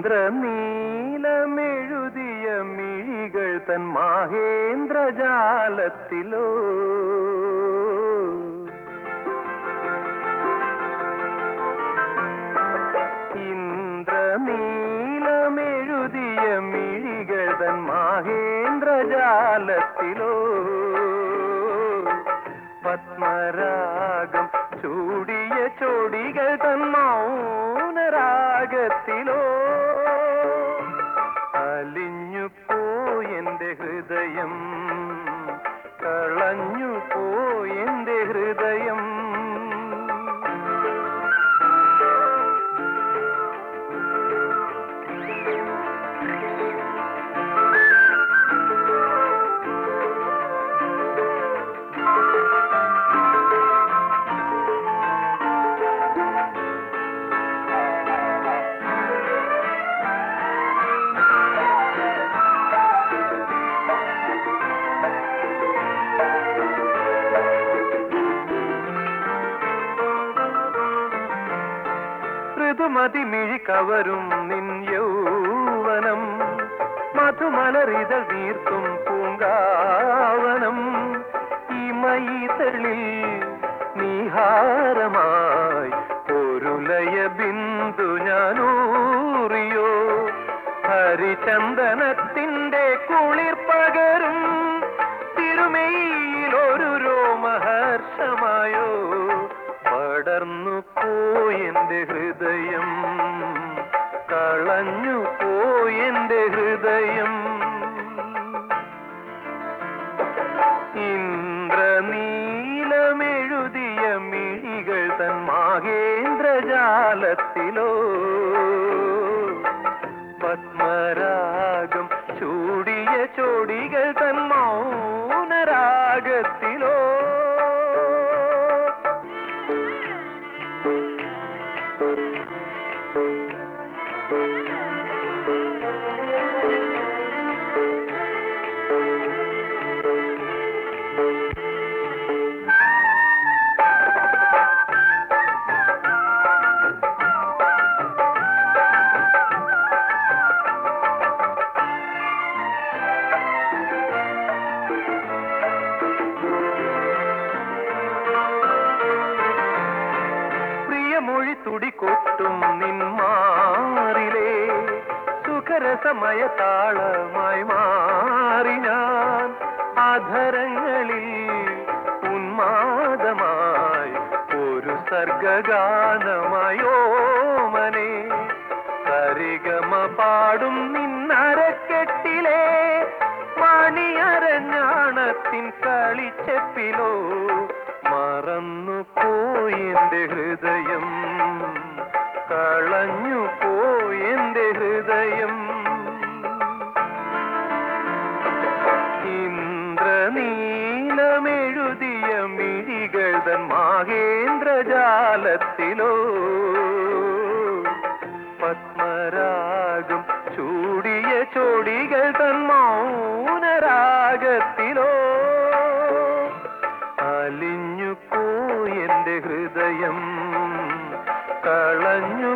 ഇന്ദ്രനീലമെഴുതിയ മിഴികൾ തൻ മാഹേന്ദ്രജാലത്തിലോ ഇന്ദ്രനീലമെഴുതിയ മിഴികൾ തൻ മാഹേന്ദ്രജാലത്തിലോ പത്മരാഗം ചൂടിയ ചോടികൾ തൻ മൗനരാഗത്തിലോ അലിഞ്ഞു പോയെന്റെ ഹൃദയം കളഞ്ഞു പോയെന്റെ ഹൃദയം ഋതുമതി മിഴി കവരും നിൻ യൗവനം മധുമലറിതൾ നീർത്തും പൂങ്കാവനം ഈ മൈതളിൽ നീഹാരമായി ഒരു ലയ ബിന്ദു ഞാനൂറിയോ ഹരിചന്ദനത്തിന്റെ കുളിർ പകരും തിരുമയിൽ ഒരു രോമഹർഷമായോ പടർന്നു പോയെന്റെ ഹൃദയം കളഞ്ഞു പോയെന്റെ ഹൃദയം ഇന്ദ്രനീലമെഴുതിയ മിഴികൾ തൻ മാഹേന്ദ്രജാലത്തിലോ പത്മരാഗം ചൂടിയ ചോടികൾ തൻ മൗനരാഗത്തിലോ പ്രിയമൊഴി തുടികൊട്ടും നിന്മാറിലേ സുഖരസമയ താളമായി മാറി ഞാൻ ആധരങ്ങളിൽ ഉന്മാദമായി ഒരു സർഗഗാനമായോ മനെ സരിഗമ പാടും നിന്നരക്കെട്ടിലെ മണിയരഞ്ഞാണത്തിൻ കളിച്ചപ്പിലോ മറന്നു പോയെന്റെ ഹൃദയം കളഞ്ഞു പോയെന്റെ ഹൃദയം ഇന്ദ്രനീലമെഴുതിയ മിഴികൾ തൻ മാഹേന്ദ്രജാലത്തിലോ പത്മരാഗം ചൂടിയ ചോടികൾ തൻ മൗനരാഗത്തിലോ അലിഞ്ഞു പോയെന്റെ ഹൃദയം കളഞ്ഞു